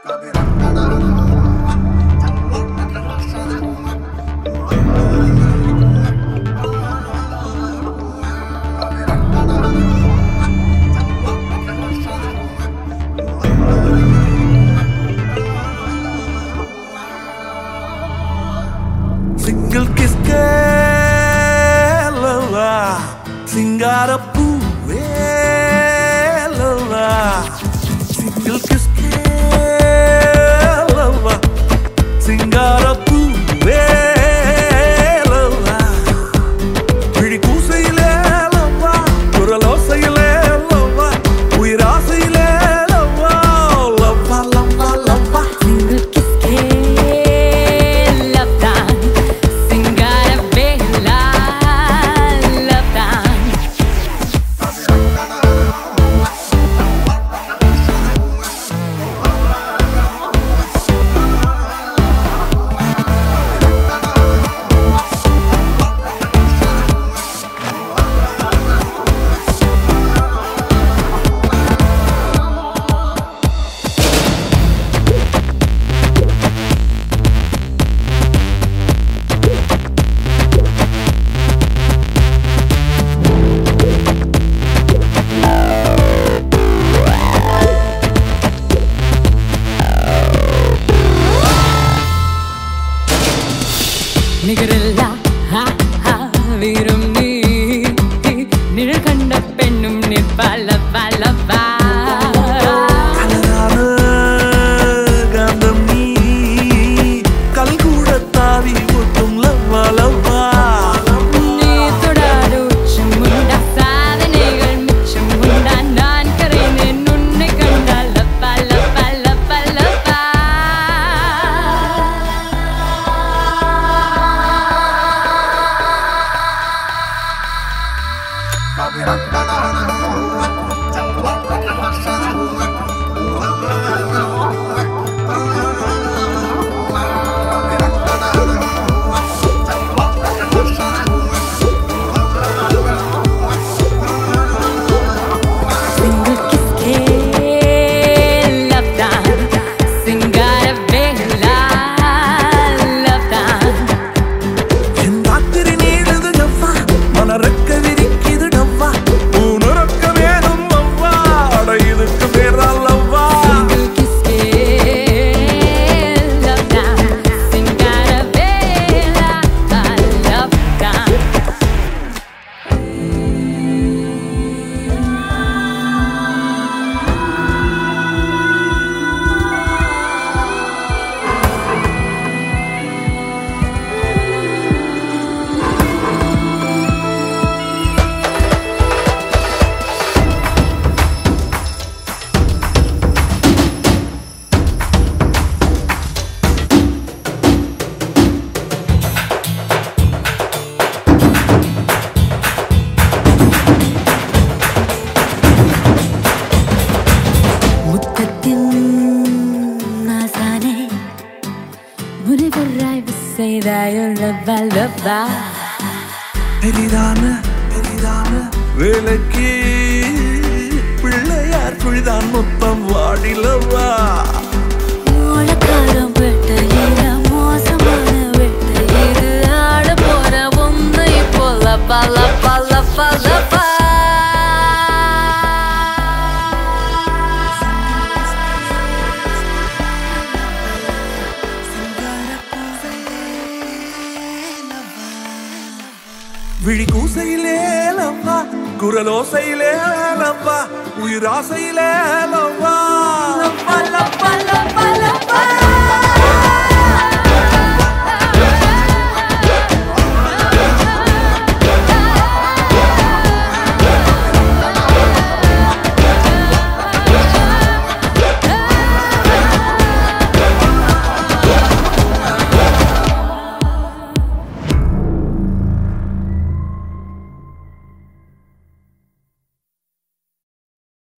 single கிஸ்கேலவா சிங்கார பூவேலவா single கிஸ்கேலவா சிங்கார பூவேலவா விழி கூசையிலேலவா குரலோசையிலேலவா உயிராசையிலேலவா லவ்வா லவ்வா லவ்வா Single kiss che love time Singara bella love time நிகரில்ல ஹா, ஹா, வீரும் நீ நிழல் கண்ட பெண்ணும் நிற்பல பலவா கலரான காந்தம் நீ கல் கூட தாவி ஒட்டும் லவ்வா லவ்வா நீ தொடாத உச்சம் உண்டா சாதனைகள் மிச்சம் உண்டா நான் கரைந்தேன் உன்னை கண்டால் லப்பா லப்பா லப்பா லப்பா Single kiss che love time Singara bella love time என் ராத்திரி நீடுது டவ்வா மனரக்க விரிக்குது டவ்வா உனரக்க வேணும் அவ்வா அட இதுக்கு பேர்தான் லவ்வா Single kiss che love time Singara bella love time முத்தத்தின் நாசானே முனிவராய் செய்தாயுள்ளவா லவ்வா பெரிதான பெரிதான வேலைக்கு பிள்ளையார் குழிதான் மொத்தம் வாடிலவா மூலக்காரம் வெட்டையில மோசமான வெட்டையிது ஆட போற உன்னை போல பல பல பல பா விழி கூசையிலே லவ்வா குரலோசையிலே லவ்வா உயிராசையிலே லவ்வா பல பல பல பல